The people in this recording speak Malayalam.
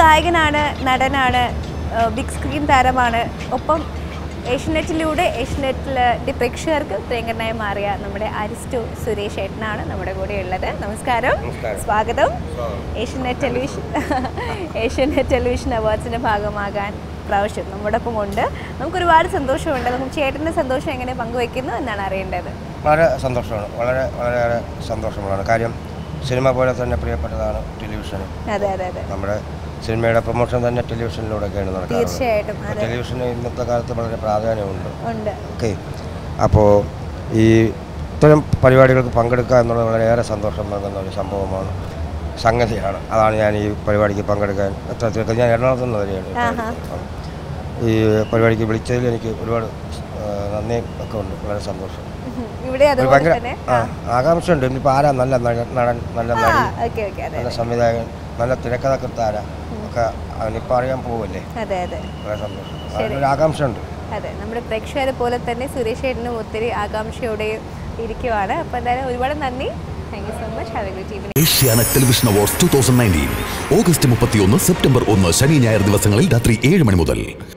ഗായകനാണ് നടനാണ് ഏഹ് ബിഗ് സ്ക്രീൻ താരമാണ് ഒപ്പം ഏഷ്യനെറ്റിലൂടെ ഏഷ്യനെറ്റിലെ പ്രേക്ഷകർക്ക് പ്രിയങ്കരനായി മാറിയ നമ്മുടെ അരിസ്റ്റോ സുരേഷ് ഏട്ടനാണ് നമ്മുടെ കൂടെ ഉള്ളത് നമസ്കാരം നമസ്കാരം. സ്വാഗതം ഏഷ്യനെറ്റ് ടെലിവിഷൻ ഏഷ്യനെറ്റ് ടെലിവിഷൻ അവാർഡ്സിൻ്റെ ഭാഗമാകാൻ പ്രാവശ്യം നമ്മുടെ ഒപ്പം ഉണ്ട് നമുക്ക് ഒരുപാട് സന്തോഷമുണ്ട് നമുക്ക് ചേട്ടൻ്റെ സന്തോഷം എങ്ങനെ പങ്കുവെക്കുന്നു എന്നാണ് അറിയേണ്ടത് വളരെ സന്തോഷമാണ് വളരെ വളരെയേറെ സന്തോഷമുള്ളതാണ് കാര്യം സിനിമ പോലെ തന്നെ പ്രിയപ്പെട്ടതാണ് ടെലിവിഷൻ അതെ അതെ അതെ നമ്മുടെ സിനിമയുടെ പ്രൊമോഷൻ തന്നെ ടെലിവിഷനിലൂടെയൊക്കെയാണ് നടക്കാറുള്ളത് തീർച്ചയായിട്ടും അപ്പോൾ അതെ ടെലിവിഷന് ഇന്നത്തെ കാലത്ത് വളരെ പ്രാധാന്യമുണ്ട് ഉണ്ട് ഓക്കെ അപ്പോൾ ഈ ഇത്തരം പരിപാടികൾക്ക് പങ്കെടുക്കുക എന്നുള്ളത് വളരെയേറെ സന്തോഷം നൽകുന്ന ഒരു സംഭവമാണ് സംഗതിയാണ് അതാണ് ഞാൻ ഈ പരിപാടിക്ക് പങ്കെടുക്കാൻ എത്രത്തിലൊക്കെ ഞാൻ എറണാകുളത്ത് നിന്ന് വരികയാണ് ഈ ആഹാ. പരിപാടിക്ക്. അപ്പം ഈ പരിപാടിക്ക് വിളിച്ചതിൽ എനിക്ക് ഒരുപാട് ആ, നന്ദി ഒക്കെ ഉണ്ട് വളരെ സന്തോഷം ഉം. ഇവിടെ ഒരു അതുപോലെ ഭയങ്കര തന്നെ ആ ആകാംക്ഷയുണ്ട് ഇന്നിപ്പോൾ ആരാ നല്ല നടൻ നടൻ നല്ല ആ നടി ഓക്കെ ഓക്കെ അതെ നല്ല സംവിധായകൻ നല്ല തിരക്കഥകൃത്ത് ആരാ ഒക്കെ അവനിപ്പോൾ അറിയാൻ പോവല്ലേ അതെ അതെ വളരെ സന്തോഷം ശരി. അതിനൊരു ആകാംക്ഷയുണ്ട് അതെ നമ്മുടെ പ്രേക്ഷകരെ പോലെ തന്നെ സുരേഷ് ഏട്ടനും ഒത്തിരി ആകാംക്ഷയോടെ ഇരിക്കുവാണ് അപ്പോൾ എന്തായാലും ഒരുപാട് നന്ദി thank you so much have a good evening Asianet television awards two thousand nineteen August മുപ്പത്തിയൊന്ന് സെപ്റ്റംബർ ഒന്ന് ശനി ഞായർ ദിവസങ്ങളിൽ രാത്രി ഏഴ് മണി മുതൽ